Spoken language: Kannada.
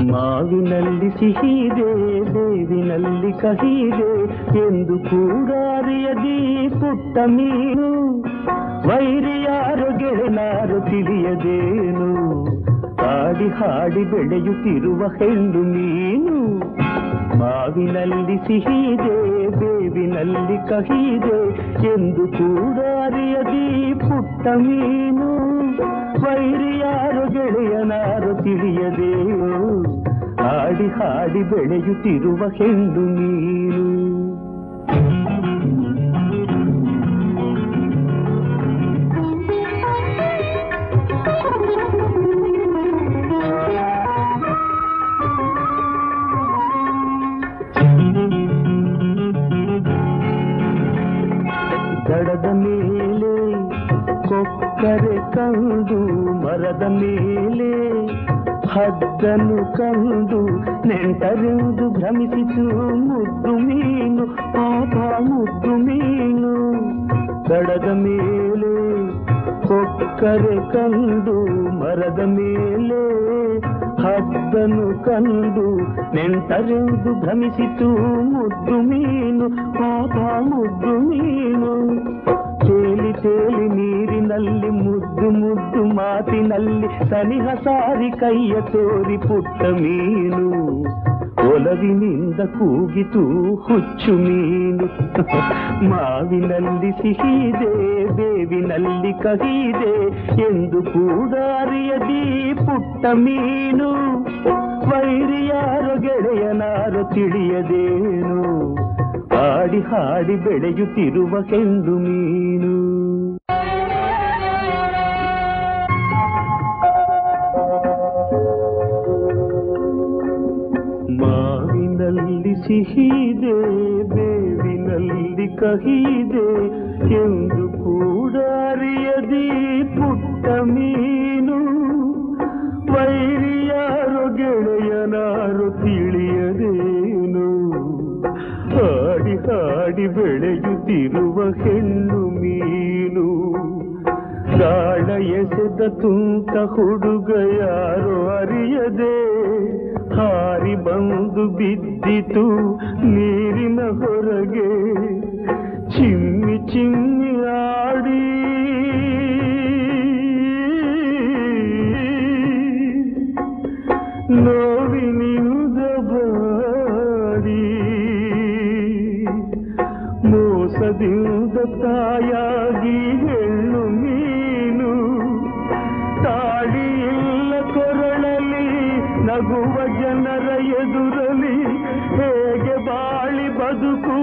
ಮಾವಿನಲ್ಲಿ ಸಿಹಿದೆ ಬೇವಿನಲ್ಲಿ ಕಹಿದೆ ಎಂದು ಕೂಡ ಅರಿಯದಿ ಪುಟ್ಟ ಮೀನು ವೈರಿಯಾರು ಗೆಳೆನಾರು ತಿಳಿಯದೇನು ಹಾಡಿ ಹಾಡಿ ಬೆಳೆಯುತ್ತಿರುವ ಹೆಣ್ಣು ಮೀನು ಮಾವಿನಲ್ಲಿ ಸಿಹಿದೆ ಬೇವಿನಲ್ಲಿ ಕಹಿದೆ ಎಂದು ಕೂಡ ಅರಿಯದಿ ಪುಟ್ಟ ಮೀನು ವೈರಿಯಾರು ಗೆಳೆಯನಾರು ತಿಳಿಯದೇನು ಹಾಡಿ ಹಾಡಿ ಬೆಳೆಯುತ್ತಿರುವ ಹೆಣ್ಣು ಮೀನು ದಡದ ಮೇಲೆ ಕೊಕ್ಕರೆ ಕಂಡು ಮರದ ಮೇಲೆ ಹದ್ದನ್ನು ಕಂಡು ನೆಂಟರೆಂದು ಭ್ರಮಿಸಿತು ಮುದ್ದು ಮೀನು ಪಾಪ ಮುದ್ದು ಮೀನು ದಡದ ಮೇಲೆ ಕೊಕ್ಕರೆ ಕಂಡು ಮರದ ಮೇಲೆ ಹದ್ದನ್ನು ಕಂಡು ನೆಂಟರೆಂದು ಭ್ರಮಿಸಿತು ಮುದ್ದು ಮೀನು ಪಾಪ ಮುದ್ದು ಮೀನು ತೇಲಿ ತೇಲಿ ನೀರಿನಲ್ಲಿ ಮುದ್ದು ಮುದ್ದು ಮಾತಿನಲ್ಲಿ ಸನಿಹ ಸಾರಿ ಕೈಯ ತೋರಿ ಪುಟ್ಟ ಮೀನು ಒಲವಿನಿಂದ ಕೂಗಿತು ಹುಚ್ಚು ಮೀನು ಮಾವಿನಲ್ಲಿ ಸಿಹಿದೆ ಬೇವಿನಲ್ಲಿ ಕಹಿದೆ ಎಂದು ಕೂಡ ಅರಿಯದಿ ಪುಟ್ಟ ಮೀನು ವೈರಿಯಾರ ಗೆಳೆಯನಾರು ತಿಳಿಯದೇನು ಹಾಡಿ ಹಾಡಿ ಬೆಳೆಯುತ್ತಿರುವ ಕೆಂಡು ಮೀನು ಮಾವಿನಲ್ಲಿ ಸಿಹಿದೆ ಬೇವಿನಲ್ಲಿ ಕಹಿದೆ ಎಂದು ಕೂಡ ಅರಿಯದಿ ಪುಟ್ಟ ಮೀನು ವೈರಿಯಾರು ಗೆಳೆಯನಾರು ತಿಳಿಯದೇನು ಹಾಡಿ ಹಾಡಿ ಬೆಳೆಯುತ್ತಿರುವ ಹೆಣ್ಣು ಮೀನು ಗಾಳ ಎಸೆದ ತುಂಟ ಹುಡುಗ ಯಾರು ಅರಿಯದೆ ಹಾರಿ ಬಂದು ಬಿದ್ದಿತು ನೀರಿನ ಹೊರಗೆ ಚಿಮ್ಮಿ ಚಿಮ್ಮಿ ಆಡಿ ನೋವಿನಿಂದ ಬಾಡಿ ಮೋಸದಿಂದ ತಾಯಾಗಿ ಹೆಣ್ಣು ಮೀನು ತಾಳಿಯಿಲ್ಲ ಕೊರಳಲಿ ನಗುವ ಜನರ ಎದುರಲಿ ಹೇಗೆ ಬಾಳಿ ಬದುಕು